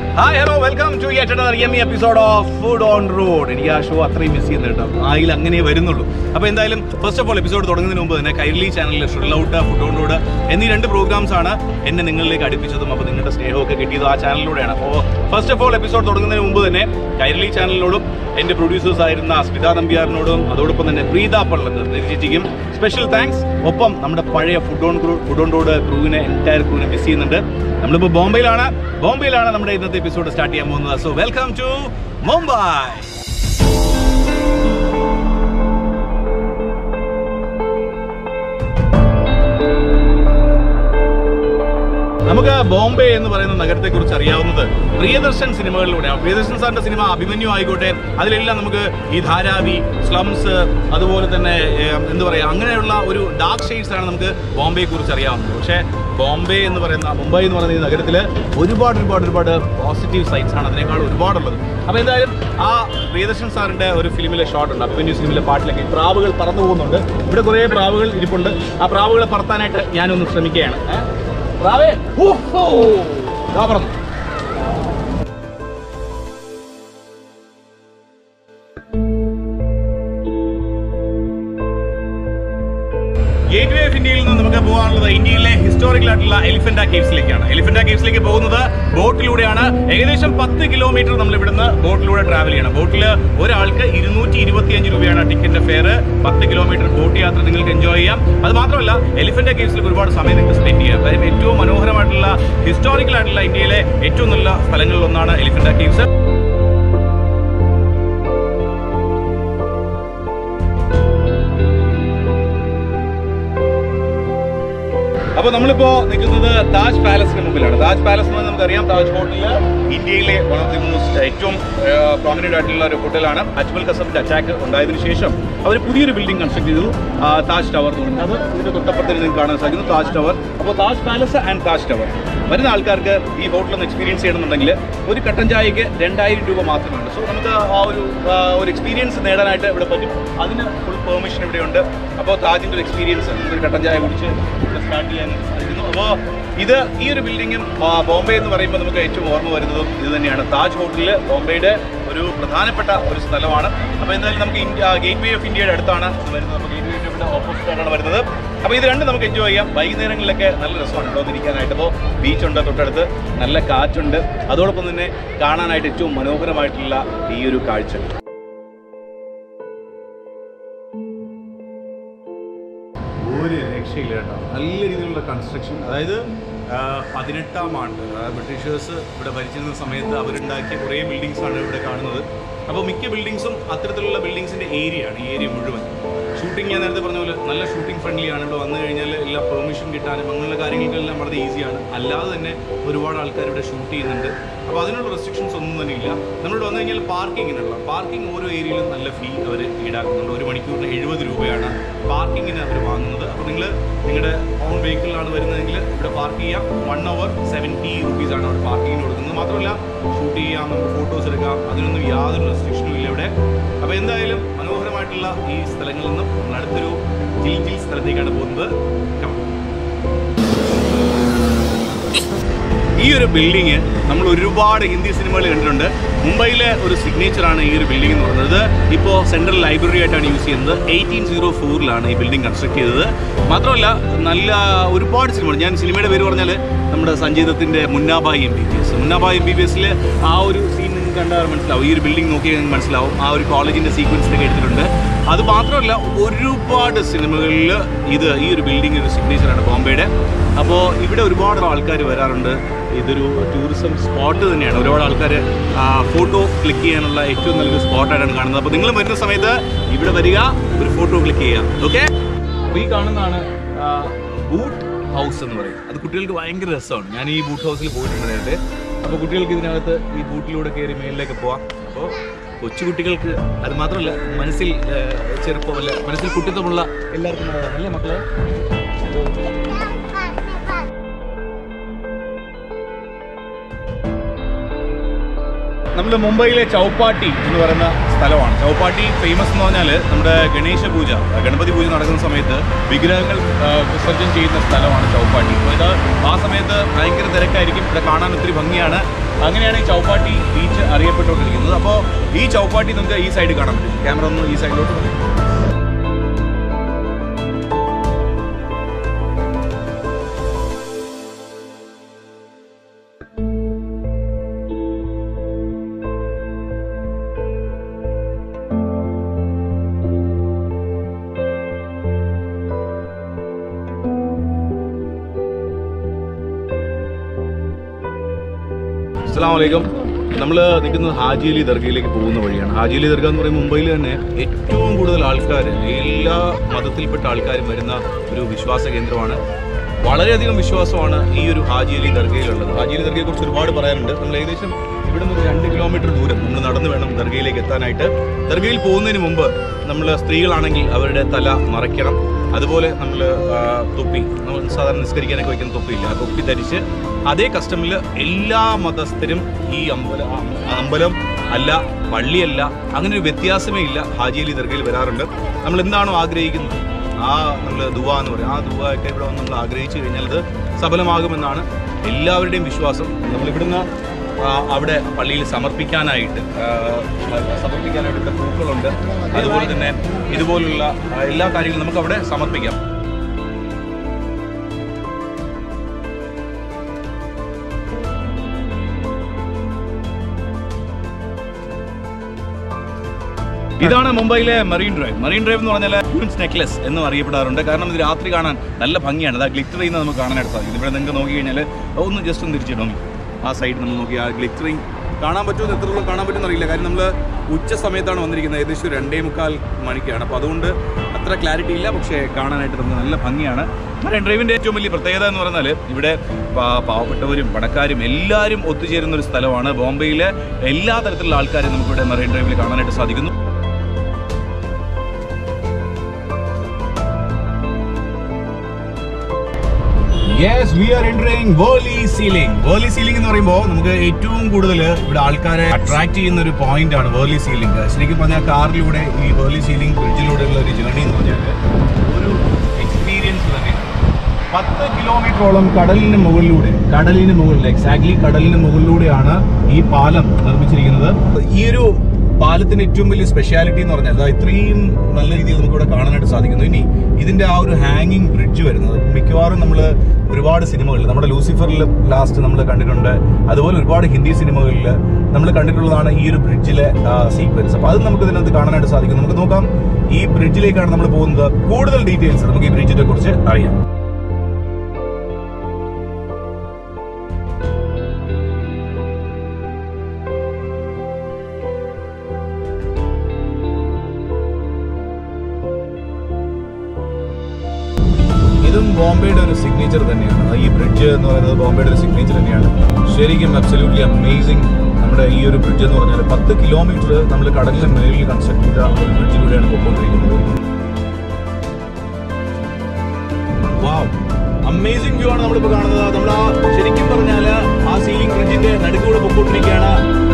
Hi hello welcome to yet another yummy episode of food on road എനിക്ക് ആ show അത്രയും miss ചെയ്യുന്നുണ്ട് കേട്ടോ ആയിൽ അങ്ങനെ വരുന്നുള്ളൂ അപ്പോൾ എന്തായാലും ഫസ്റ്റ് ഓഫ് ഓൾ എപ്പിസോഡ് തുടങ്ങുന്നതിന് മുമ്പ് തന്നെ കൈരളി ചാനലിൽ ഷ്രിൽ ഔട്ട് ഫുഡ് ഓൺ റോഡ് എന്നീ രണ്ട് പ്രോഗ്രാംസ് ആണ് എന്നെ നിങ്ങളിലേക്ക് അടുപ്പിച്ചതും അപ്പോൾ നിങ്ങളുടെ സ്നേഹമൊക്കെ കിട്ടിയതും ആ ചാനലിലൂടെയാണ് അപ്പോൾ ഫസ്റ്റ് ഓഫ് ഓൾ എപ്പിസോഡ് തുടങ്ങുന്നതിന് മുമ്പ് തന്നെ കൈരളി ചാനലിനോടും എൻ്റെ പ്രൊഡ്യൂസേഴ്സ് ആയിരുന്ന സ്മിത നമ്പ്യാറിനോടും അതോടൊപ്പം തന്നെ പ്രീത പള്ളത് ചേച്ചിക്കും സ്പെഷ്യൽ താങ്ക്സ് ഒപ്പം നമ്മുടെ പഴയ food on crew food on road ക്രൂവിനെ എൻറ്റയർ ക്രൂവിനെ മിസ് ചെയ്യുന്നുണ്ട് നമ്മളിപ്പോൾ ബോംബെയിലാണ് ബോംബെയിലാണ് നമ്മുടെ ഇന്നത്തെ എപ്പിസോഡ് സ്റ്റാർട്ട് ചെയ്യാൻ പോകുന്നത് സോ വെൽക്കം ടു മുംബൈ നമുക്ക് ബോംബെ എന്ന് പറയുന്ന നഗരത്തെ കുറിച്ച് അറിയാവുന്നത് പ്രിയദർശൻ സിനിമകളിലൂടെയാണ് പ്രിയദർശൻ സാറിന്റെ സിനിമ അഭിമന്യു ആയിക്കോട്ടെ അതിലെല്ലാം നമുക്ക് ഈ ധാരാവി സ്ലംസ് അതുപോലെ തന്നെ ഏഹ്, എന്താ പറയുക അങ്ങനെയുള്ള ഒരു ഡാർക്ക് ഷെയ്ഡ്സ് ആണ് നമുക്ക് ബോംബെയെ കുറിച്ച് അറിയാവുന്നത് പക്ഷേ ബോംബെ എന്ന് പറയുന്ന മുംബൈ എന്ന് പറയുന്ന ഈ നഗരത്തിൽ ഒരുപാട് ഒരുപാട് ഒരുപാട് പോസിറ്റീവ് സൈറ്റ്സ് ആണ് അതിനേക്കാൾ ഒരുപാടുള്ളത് അപ്പോൾ എന്തായാലും ആ പ്രിയദർശൻ സാറിന്റെ ഒരു ഫിലിമിലെ ഷോട്ട് ഉണ്ട് അഭിമന്യു ഫിലിമിലെ പാട്ടിലൊക്കെ ഈ പ്രാവുകൾ പറന്നു പോകുന്നുണ്ട് ഇവിടെ കുറേ പ്രാവുകൾ ഇരിപ്പുണ്ട് ആ പ്രാവുകളെ പറത്താനായിട്ട് ഞാനൊന്ന് ശ്രമിക്കുകയാണ് ഏഹ് പ്രാവേ ഊഹോ. ദാ പറന്നു ഗേറ്റ് വേ ഓഫ് ഇന്ത്യയിൽ നിന്ന് നമുക്ക് പോകാനുള്ളത് ഇന്ത്യയിലെ ഹിസ്റ്റോറിക്കൽ ആയിട്ടുള്ള എലിഫന്റ കേവ്സിലേക്കാണ് എലിഫന്റ കേവ്സിലേക്ക് പോകുന്നത് ബോട്ടിലൂടെയാണ് ഏകദേശം പത്ത് കിലോമീറ്റർ നമ്മൾ ഇവിടുന്ന് ബോട്ടിലൂടെ ട്രാവൽ ചെയ്യണം ബോട്ടിൽ ഒരാൾക്ക് ഇരുന്നൂറ്റി ഇരുപത്തിയഞ്ച് രൂപയാണ് ടിക്കറ്റിന്റെ ഫെയർ പത്ത് കിലോമീറ്റർ ബോട്ട് യാത്ര നിങ്ങൾക്ക് എൻജോയ് ചെയ്യാം അത് മാത്രമല്ല എലിഫന്റ കേവ്സിൽ ഒരുപാട് സമയം നിങ്ങൾക്ക് സ്പെൻഡ് ചെയ്യാം കാര്യം ഏറ്റവും മനോഹരമായിട്ടുള്ള ഹിസ്റ്റോറിക്കൽ ആയിട്ടുള്ള ഇന്ത്യയിലെ ഏറ്റവും നല്ല സ്ഥലങ്ങളിൽ ഒന്നാണ് എലിഫന്റ കേവ്സ് അപ്പോൾ നമ്മളിപ്പോ നിൽക്കുന്നത് താജ് പാലസിന് മുമ്പിലാണ് താജ് പാലസ് എന്ന് നമുക്കറിയാം താജ് ഹോട്ടലിൽ ഇന്ത്യയിലെ വൺ ഓഫ് ദി മോസ്റ്റ് ഏറ്റവും പ്രോമിനന്റ് ആയിട്ടുള്ള ഒരു ഹോട്ടലാണ് അജ്മൽ കസബിന്റെ അറ്റാക്ക് ഉണ്ടായതിനു ശേഷം അവർ പുതിയൊരു ബിൽഡിംഗ് കൺസ്ട്രക്ട് ചെയ്തു ആ, താജ് ടവർ എന്ന് പറയുന്നത് അത് ഇതിന്റെ തൊട്ടപ്പുറത്ത് നിങ്ങൾക്ക് കാണാൻ സാധിക്കുന്നു താജ് ടവർ അപ്പോൾ Taj palace and Taj tower വരുന്ന ആൾക്കാർക്ക് ഈ ഹോട്ടൽ ഒന്ന് എക്സ്പീരിയൻസ് ചെയ്യണമെന്നുണ്ടെങ്കിൽ ഒരു കട്ടൻ ചായക്ക് രണ്ടായിരം രൂപ മാത്രമാണ് സോ നമുക്ക് ആ ഒരു ആ, ഒരു എക്സ്പീരിയൻസ് നേടാനായിട്ട് ഇവിടെ പറ്റും അതിന് ഫുൾ പെർമിഷൻ ഇവിടെയുണ്ട് അപ്പോൾ താജിൻ്റെ ഒരു എക്സ്പീരിയൻസ് ഒരു കട്ടൻ ചായ കുടിച്ച് സ്റ്റാർട്ട് ചെയ്യാൻ സാധിക്കുന്നു അപ്പോൾ ഇത് ഈ ഒരു ബിൽഡിങ്ങും ആ, ബോംബെ എന്ന് പറയുമ്പോൾ നമുക്ക് ഏറ്റവും ഓർമ്മ വരുന്നതും ഇത് തന്നെയാണ് താജ് ഹോട്ടലിൽ ബോംബെയുടെ ഒരു പ്രധാനപ്പെട്ട ഒരു സ്ഥലമാണ് അപ്പോൾ എന്തായാലും നമുക്ക് ഇന്ത്യ ഗേറ്റ് വേ ഓഫ് ഇന്ത്യയുടെ അടുത്താണ് ഇത് വരുന്നത് അപ്പോൾ ഗേറ്റ് വേ ഓഫ് ഇന്ത്യയുടെ ഓപ്പോസിറ്റ് ആയിട്ടാണ് വരുന്നത് അപ്പോൾ ഇത് രണ്ടും നമുക്ക് എൻജോയ് ചെയ്യാം വൈകുന്നേരങ്ങളിലൊക്കെ നല്ല രസമാണ് ഇവിടെ വന്നിരിക്കാനായിട്ട് അപ്പോൾ ബീച്ചുണ്ട് തൊട്ടടുത്ത് നല്ല കാറ്റുണ്ട് അതോടൊപ്പം തന്നെ കാണാനായിട്ട് ഏറ്റവും മനോഹരമായിട്ടുള്ള ഈ ഒരു കാഴ്ച ഒരു രക്ഷയില്ല കേട്ടോ നല്ല രീതിയിലുള്ള കൺസ്ട്രക്ഷൻ അതായത് ആ, പതിനെട്ടാം ആണ്ട് അതായത് ബ്രിട്ടീഷേഴ്സ് ഇവിടെ ഭരിച്ചിരുന്ന സമയത്ത് അവരുണ്ടാക്കിയ കുറേ ബിൽഡിങ്സ് ആണ് ഇവിടെ കാണുന്നത് അപ്പോൾ മിക്ക ബിൽഡിങ്സും അത്തരത്തിലുള്ള ബിൽഡിങ്സിൻ്റെ ഏരിയ ആണ് ഈ ഏരിയ മുഴുവൻ ഷൂട്ടിംഗ് ഞാൻ നേരത്തെ പറഞ്ഞ പോലെ നല്ല ഷൂട്ടിംഗ് ഫ്രണ്ട്ലി ആണ് ഇവിടെ വന്നു കഴിഞ്ഞാൽ എല്ലാ പെർമിഷൻ കിട്ടാനും അങ്ങനെയുള്ള കാര്യങ്ങൾക്കെല്ലാം വളരെ ഈസിയാണ് അല്ലാതെ തന്നെ ഒരുപാട് ആൾക്കാർ ഇവിടെ ഷൂട്ട് ചെയ്യുന്നുണ്ട് അപ്പോൾ അതിനുള്ള റെസ്ട്രിക്ഷൻസ് ഒന്നും തന്നെ ഇല്ല നമ്മളിവിടെ വന്നു കഴിഞ്ഞാൽ പാർക്കിങ്ങിനുള്ള പാർക്കിംഗ് ഓരോ ഏരിയയിലും നല്ല ഫീ അവർ ഈടാക്കുന്നുണ്ട് ഒരു മണിക്കൂറിന് എഴുപത് രൂപയാണ് പാർക്കിങ്ങിന് അവർ വാങ്ങുന്നത് അപ്പോൾ നിങ്ങൾ നിങ്ങളുടെ ഓൺ വെഹിക്കിളിലാണ് വരുന്നതെങ്കിൽ ഇവിടെ പാർക്ക് ചെയ്യാം വൺ അവർ സെവൻറ്റി റുപ്പീസാണ് അവിടെ പാർക്കിങ്ങിന് കൊടുക്കുന്നത് മാത്രമല്ല ഷൂട്ട് ചെയ്യാം നമുക്ക് ഫോട്ടോസ് എടുക്കാം അതിനൊന്നും യാതൊരു റെസ്ട്രിക്ഷനും ഇല്ല ഇവിടെ അപ്പോൾ എന്തായാലും മനോഹരമായിട്ടുള്ള ഈ സ്ഥലങ്ങളിൽ നിന്നും നമ്മൾ അടുത്തൊരു ജിൽ ജിൽ സ്ഥലത്തേക്കാണ് പോകുന്നത് Come on. ഈ ഒരു ബിൽഡിങ് നമ്മൾ ഒരുപാട് ഹിന്ദി സിനിമകൾ കണ്ടിട്ടുണ്ട് മുംബൈയിലെ ഒരു സിഗ്നേച്ചറാണ് ഈ ഒരു ബിൽഡിംഗ് എന്ന് പറയുന്നത് ഇപ്പോൾ സെൻട്രൽ ലൈബ്രറി ആയിട്ടാണ് യൂസ് ചെയ്യുന്നത് എയ്റ്റീൻ സീറോ ഫോറിലാണ് ഈ ബിൽഡിംഗ് കൺസ്ട്രക്ട് ചെയ്തത് മാത്രമല്ല നല്ല ഒരുപാട് സിനിമകൾ ഞാൻ സിനിമയുടെ പേര് പറഞ്ഞാൽ നമ്മുടെ സംഗീതത്തിൻ്റെ Munnabhai M B B S Munnabhai M B B എസിൽ ആ ഒരു സീൻ നിങ്ങൾക്ക് കണ്ടാൽ മനസ്സിലാവും ഈ ഒരു ബിൽഡിംഗ് നോക്കിയാൽ നിങ്ങൾക്ക് മനസ്സിലാവും ആ ഒരു കോളേജിൻ്റെ സീക്വൻസിലൊക്കെ എടുത്തിട്ടുണ്ട് അത് മാത്രമല്ല ഒരുപാട് സിനിമകളിൽ ഇത് ഈ ഒരു ബിൽഡിംഗ് ഒരു സിഗ്നേച്ചറാണ് ബോംബെയുടെ അപ്പോൾ ഇവിടെ ഒരുപാട് ആൾക്കാർ വരാറുണ്ട് ഇതൊരു ടൂറിസം സ്പോട്ട് തന്നെയാണ് ഒരുപാട് ആൾക്കാർ ഫോട്ടോ ക്ലിക്ക് ചെയ്യാനുള്ള ഏറ്റവും നല്ലൊരു സ്പോട്ടായിട്ടാണ് കാണുന്നത് അപ്പോൾ നിങ്ങൾ വരുന്ന സമയത്ത് ഇവിടെ വരിക ഒരു ഫോട്ടോ ക്ലിക്ക് ചെയ്യുക ഓക്കെ അപ്പോൾ ഈ കാണുന്നതാണ് ബൂട്ട് ഹൗസ് എന്ന് പറയും അത് കുട്ടികൾക്ക് ഭയങ്കര രസമാണ് ഞാൻ ഈ ബൂട്ട് ഹൗസിൽ പോയിട്ടുണ്ട് നേരത്തെ അപ്പോൾ കുട്ടികൾക്ക് ഇതിനകത്ത് ഈ ബൂട്ടിലൂടെ കയറി മേലിലേക്ക് പോവാം അപ്പോൾ കൊച്ചുകുട്ടികൾക്ക് അത് മാത്രമല്ല മനസ്സിൽ ആ, ചെറുപ്പമല്ല മനസ്സിൽ കുട്ടിത്വമുള്ള എല്ലാവർക്കും നല്ലതാണ് അല്ലേ മക്കളെ നമ്മൾ മുംബൈയിലെ ചൗപ്പാട്ടി എന്ന് പറയുന്ന സ്ഥലമാണ് ചൗപ്പാട്ടി ഫേമസ് എന്ന് പറഞ്ഞാൽ നമ്മുടെ ഗണേശ പൂജ ഗണപതി പൂജ നടക്കുന്ന സമയത്ത് വിഗ്രഹങ്ങൾ ആ, വിസർജനം ചെയ്യുന്ന സ്ഥലമാണ് ചൗപ്പാട്ടി അപ്പോൾ ഇത് ആ സമയത്ത് ഭയങ്കര തിരക്കായിരിക്കും ഇവിടെ കാണാൻ ഒത്തിരി ഭംഗിയാണ് അങ്ങനെയാണ് ഈ ചൗപ്പാട്ടി ബീച്ച് അറിയപ്പെട്ടുകൊണ്ടിരിക്കുന്നത് അപ്പോൾ ഈ ചൗപ്പാട്ടി നമുക്ക് ഈ സൈഡ് കാണാൻ പറ്റും ക്യാമറ ഒന്ന് ഈ സൈഡിലോട്ട് നോക്കി. അസ്സാം വലൈക്കും നമ്മൾ നിൽക്കുന്നത് ഹാജി അലി ദർഗയിലേക്ക് പോകുന്ന വഴിയാണ് ഹാജി അലി ദർഗ എന്ന് പറയുമ്പോൾ മുംബൈയിൽ തന്നെ ഏറ്റവും കൂടുതൽ ആൾക്കാർ എല്ലാ മതത്തിൽപ്പെട്ട ആൾക്കാരും വരുന്ന ഒരു വിശ്വാസ കേന്ദ്രമാണ് വളരെയധികം വിശ്വാസമാണ് ഈ ഒരു ഹാജി അലി ദർഗയിലുള്ളത് ഹാജി അലി ദർഗയെ കുറിച്ച് ഒരുപാട് പറയാനുണ്ട് നമ്മൾ ഏകദേശം ഇവിടെ നിന്ന് ഒരു രണ്ട് കിലോമീറ്റർ ദൂരം നമ്മൾ നടന്നു വേണം ദർഗയിലേക്ക് എത്താനായിട്ട് ദർഗയിൽ പോകുന്നതിന് മുമ്പ് നമ്മൾ സ്ത്രീകളാണെങ്കിൽ അവരുടെ തല മറയ്ക്കണം അതുപോലെ നമ്മൾ തൊപ്പി നമ്മൾ സാധാരണ നിസ്കരിക്കാനൊക്കെ വയ്ക്കുന്ന തൊപ്പിയില്ല ആ തൊപ്പി ധരിച്ച് അതേ കസ്റ്റമിൽ എല്ലാ മതസ്ഥരും ഈ അമ്പല ആ അമ്പലം അല്ല പള്ളിയല്ല അങ്ങനെ ഒരു വ്യത്യാസമേ ഇല്ല ഹാജി അലി ദർഗയിൽ വരാറുണ്ട് നമ്മൾ എന്താണോ ആഗ്രഹിക്കുന്നത് ആ നമ്മൾ ദുവ എന്ന് പറയും ആ ദുവ ഒക്കെ ഇവിടെ വന്ന് നമ്മൾ ആഗ്രഹിച്ചു കഴിഞ്ഞാൽ അത് സഫലമാകുമെന്നാണ് എല്ലാവരുടെയും വിശ്വാസം നമ്മൾ ഇവിടുന്ന് ആ, അവിടെ പള്ളിയിൽ സമർപ്പിക്കാനായിട്ട് ആ, സമർപ്പിക്കാനായിട്ട് ഇവിടെ പൂക്കളുണ്ട് അതുപോലെ തന്നെ ഇതുപോലുള്ള ആ, എല്ലാ കാര്യങ്ങളും നമുക്ക് അവിടെ സമർപ്പിക്കാം ഇതാണ് മുംബൈയിലെ മറീൻ ഡ്രൈവ് മറീൻ ഡ്രൈവ് എന്ന് പറഞ്ഞാൽ ക്യൂൻസ് നെക്ലസ് എന്നും അറിയപ്പെടാറുണ്ട് കാരണം ഇത് രാത്രി കാണാൻ നല്ല ഭംഗിയാണ് അത് ഗ്ലിറ്റർ ചെയ്യുന്നത് നമുക്ക് കാണാനായിട്ട് സാധിക്കും ഇവിടെ നിങ്ങൾക്ക് നോക്കി കഴിഞ്ഞാൽ ഒന്ന് ജസ്റ്റ് ഒന്ന് തിരിച്ചിടണം ആ സൈഡ് നമ്മൾ നോക്കി ആ ഗ്ലിറ്ററിങ് കാണാൻ പറ്റുമോ എത്രത്തോളം കാണാൻ പറ്റുമെന്ന് അറിയില്ല കാര്യം നമ്മൾ ഉച്ച സമയത്താണ് വന്നിരിക്കുന്നത് ഏകദേശം ഒരു രണ്ടേ മുക്കാൽ മണിക്കാണ് അപ്പോൾ അതുകൊണ്ട് അത്ര ക്ലാരിറ്റി ഇല്ല പക്ഷേ കാണാനായിട്ട് നമുക്ക് നല്ല ഭംഗിയാണ് മറൈൻ ഡ്രൈവിൻ്റെ ഏറ്റവും വലിയ പ്രത്യേകത എന്ന് പറഞ്ഞാൽ ഇവിടെ പാ- പാവപ്പെട്ടവരും പണക്കാരും എല്ലാവരും ഒത്തുചേരുന്ന ഒരു സ്ഥലമാണ് ബോംബെയിലെ എല്ലാ തരത്തിലുള്ള ആൾക്കാരെയും നമുക്കിവിടെ മറൈൻ ഡ്രൈവിൽ കാണാനായിട്ട് സാധിക്കുന്നു yes we are entering Worli sea link Worli sea link എന്ന് പറയുമ്പോൾ നമുക്ക് ഏറ്റവും കൂടുതൽ ഇവിടെ ആൾക്കാരെ അട്രാക്ട് ചെയ്യുന്ന ഒരു പോയിന്റ് ആണ് വേർലി സീലിംഗ് ശരിക്കും പറഞ്ഞാൽ കാറിലൂടെ ഈ വേർലി സീലിംഗ് ബ്രിഡ്ജിലൂടെയുള്ള ഒരു ജേർണി എന്ന് പറഞ്ഞാൽ ഒരു എക്സ്പീരിയൻസ് തന്നെയാണ് പത്ത് കിലോമീറ്ററോളം കടലിന് മുകളിലൂടെ കടലിന് മുകളിൽ എക്സാക്ട്ലി കടലിന് മുകളിലൂടെയാണ് ഈ പാലം നിർമ്മിച്ചിരിക്കുന്നത് ഈ ഒരു പാലത്തിന്റെ ഏറ്റവും വലിയ സ്പെഷ്യാലിറ്റി എന്ന് പറഞ്ഞാൽ ദാ ഇത്രയും നല്ല രീതിയിൽ നമുക്ക് ഇവിടെ കാണാനായിട്ട് സാധിക്കുന്നു ഇനി ഇതിന്റെ ആ ഒരു ഹാങ്ങിങ് ബ്രിഡ്ജ് വരുന്നത് മിക്കവാറും നമ്മൾ ഒരുപാട് സിനിമകളിൽ നമ്മുടെ ലൂസിഫറിൽ ലാസ്റ്റ് നമ്മൾ കണ്ടിട്ടുണ്ട് അതുപോലെ ഒരുപാട് ഹിന്ദി സിനിമകളിൽ നമ്മൾ കണ്ടിട്ടുള്ളതാണ് ഈ ഒരു ബ്രിഡ്ജിലെ സീക്വൻസ് അപ്പൊ അത് നമുക്ക് ഇതിനകത്ത് കാണാനായിട്ട് സാധിക്കും നമുക്ക് നോക്കാം ഈ ബ്രിഡ്ജിലേക്കാണ് നമ്മൾ പോകുന്നത് കൂടുതൽ ഡീറ്റെയിൽസ് നമുക്ക് ഈ ബ്രിഡ്ജിനെ കുറിച്ച് അറിയാം ഇതും ബോംബെയുടെ ഒരു സിഗ്നേച്ചർ തന്നെയാണ് ഈ ബ്രിഡ്ജ് എന്ന് പറയുന്നത് ബോംബെയുടെ ഒരു സിഗ്നേച്ചർ തന്നെയാണ് ശരിക്കും അബ്സല്യൂട്ട്ലി അമേസിങ് നമ്മുടെ ഈ ഒരു ബ്രിഡ്ജ് എന്ന് പറഞ്ഞാൽ പത്ത് കിലോമീറ്റർ നമ്മൾ കടലിന് മേളിൽ കൺസ്ട്രക്ട് ചെയ്ത ഒരു ബ്രിഡ്ജിലൂടെയാണ് പോയിക്കൊണ്ടിരിക്കുന്നത് അമേസിംഗ് വ്യൂ ആണ് നമ്മളിപ്പോൾ കാണുന്നത് നമ്മൾ ആ ശരിക്കും പറഞ്ഞാൽ ആ സീലിംഗ് ബ്രിഡ്ജിന്റെ നടുക്കൂടെ പൊക്കോണ്ടിരിക്കുകയാണ്